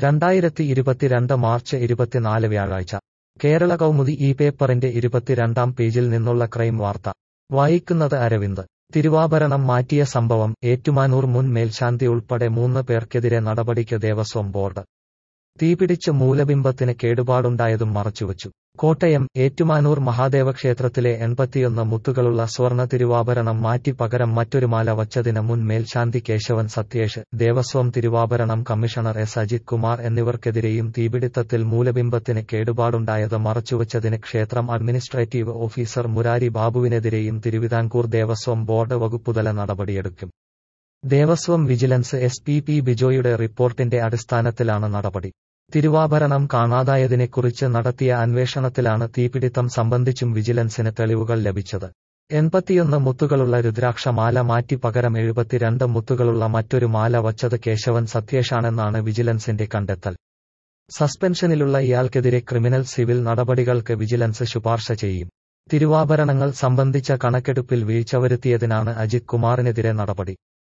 രണ്ടായിരത്തി ഇരുപത്തിരണ്ട് മാർച്ച് ഇരുപത്തിനാല് വ്യാഴാഴ്ച കേരള കൗമുദി ഈ പേപ്പറിന്റെ ഇരുപത്തിരണ്ടാം പേജിൽ നിന്നുള്ള ക്രൈം വാർത്ത വായിക്കുന്നത് അരവിന്ദ് തിരുവാഭരണം മാറ്റിയ സംഭവം ഏറ്റുമാനൂർ മുൻ മേൽശാന്തി ഉൾപ്പെടെ മൂന്ന് പേർക്കെതിരെ നടപടിക്ക് ദേവസ്വം ബോർഡ് തീപിടിച്ച് മൂലബിംബത്തിന് കേടുപാടുണ്ടായതും മറച്ചുവച്ചു കോട്ടയം ഏറ്റുമാനൂർ മഹാദേവ ക്ഷേത്രത്തിലെ എൺപത്തിയൊന്ന് മുത്തുകളുള്ള സ്വർണ്ണ തിരുവാഭരണം മാറ്റി പകരം മറ്റൊരു മാല വച്ചതിന് മുൻ മേൽശാന്തി കേശവൻ സത്യേഷ് ദേവസ്വം തിരുവാഭരണം കമ്മീഷണർ എസ് അജിത് കുമാർ എന്നിവർക്കെതിരെയും തീപിടിത്തത്തിൽ മൂലബിംബത്തിന് കേടുപാടുണ്ടായത് മറച്ചുവച്ചതിന് ക്ഷേത്രം അഡ്മിനിസ്ട്രേറ്റീവ് ഓഫീസർ മുരാരി ബാബുവിനെതിരെയും തിരുവിതാംകൂർ ദേവസ്വം ബോർഡ് വകുപ്പുതല നടപടിയെടുക്കും Devaswom vigilance S P P ബിജോയുടെ റിപ്പോർട്ടിന്റെ അടിസ്ഥാനത്തിലാണ് നടപടി തിരുവാഭരണം കാണാതായതിനെക്കുറിച്ച് നടത്തിയ അന്വേഷണത്തിലാണ് തീപിടിത്തം സംബന്ധിച്ചും വിജിലൻസിന് തെളിവുകൾ ലഭിച്ചത് എൺപത്തിയൊന്ന് മുത്തുകളുള്ള രുദ്രാക്ഷ മാല മാറ്റി പകരം എഴുപത്തിരണ്ട് മുത്തുകളുള്ള മറ്റൊരു മാല വച്ചത് കേശവൻ സത്യേഷാണെന്നാണ് വിജിലൻസിന്റെ കണ്ടെത്തൽ സസ്പെൻഷനിലുള്ള ഇയാൾക്കെതിരെ ക്രിമിനൽ സിവിൽ നടപടികൾക്ക് വിജിലൻസ് ശുപാർശ ചെയ്യും തിരുവാഭരണങ്ങൾ സംബന്ധിച്ച കണക്കെടുപ്പിൽ വീഴ്ച വരുത്തിയതിനാണ് അജിത് കുമാറിനെതിരെ നടപടി